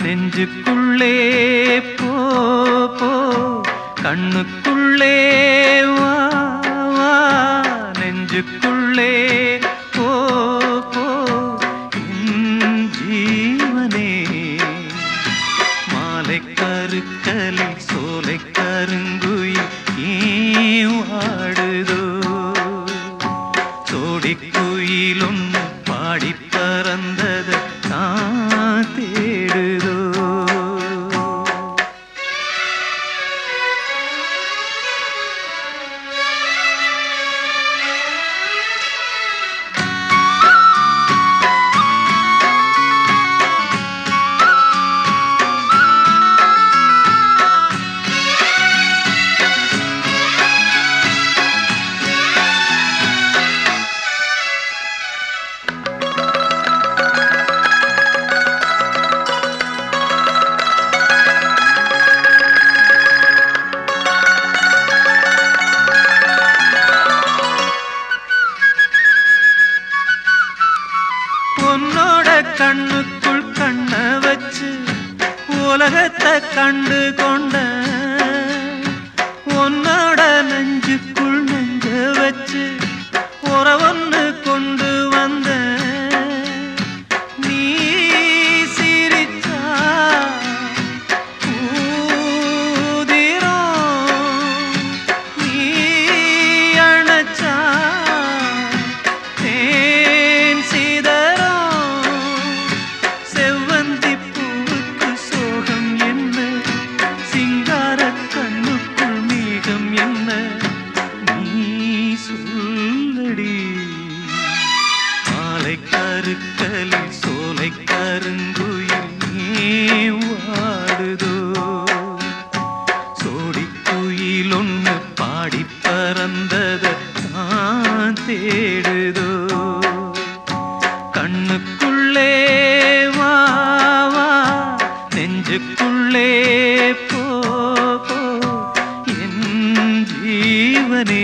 நெஞ்சுக்குள்ளே போ போ கண்ணுக்குள்ளே வா வா நெஞ்சுக்குள்ளே போ போ என் ஜீவனே மாலை கருக்கலில் சோலை கருங்குயில் ஏன் வாடுதோ சோடி குயிலொன்று பாடி பறந்தது தான் தேடுதோ உன்னோட கண்ணுக்குள் கண்ண வச்சு உலகத்தை கண்டு கொண்ட உன்னோட நெஞ்சுக்குள் நெஞ்ச வச்சு உறவொன்னு கொண்டு வந்த நீ சிரிச்சா ஊதிரும் நீ அணைச்சா தேன் சிதறும் செவ்வந்தி பூவுக்கு சோகம் என்ன சிங்கார கண்ணுக்குள் மேகம் என்ன நீ சொல்லடி மாலை கருக்கலில் சோலை கருங்குயில் ஏன் வாடுதோ சோடி குயில் ஒன்று பாடி பறந்தத தான் தேடுதோ கண்ணுக்குள்ளே வா வா நெஞ்சுக்குள்ளே போ போ என் ஜீவனே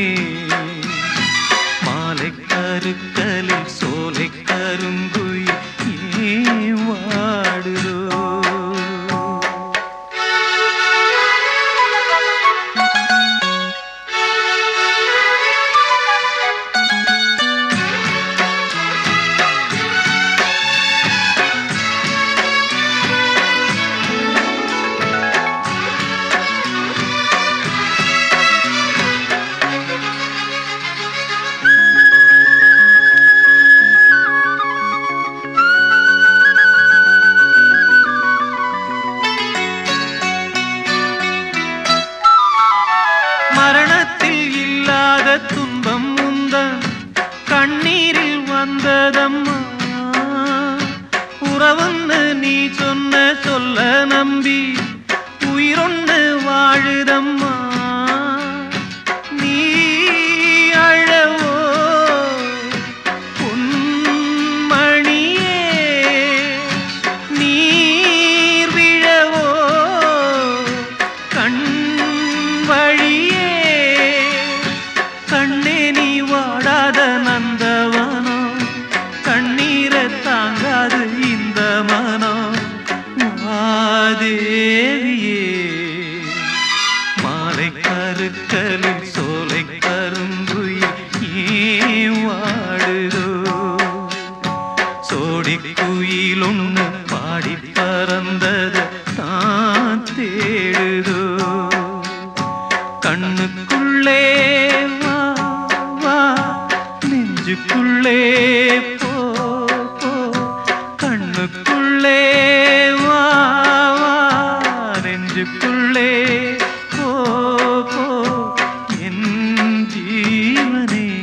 மாலை கருக்கலில் சோலை கருங்குயில் ஏன் வாடுதோ மரணத்தில் இல்லாத துன்பம் உந்தன் கண்ணீரில் வந்ததம்மா உறவுன்னு நீ சொன்ன சொல்ல நம்பி உயிரொன்னு வாழுதம்மா நீ அழவோ பொன்மணியே நீர் விழவோ கண் வழியே கண்ணே நீ வாடாத நந்தவனோ கண்ணீரை தாங்காது இந்த மனோ மாதேவியே மாலை கருக்கலில் சோலை கருங்குயில் ஏன் வாடுதோ சோடி குயில் ஒன்று பாடி பறந்தத தான் தேடுதோ கண்ணுக்குள்ளே வா வா நெஞ்சுக்குள்ளே போ போ கண்ணுக்குள்ளே வா வா நெஞ்சுக்குள்ளே போ போ என் ஜீவனே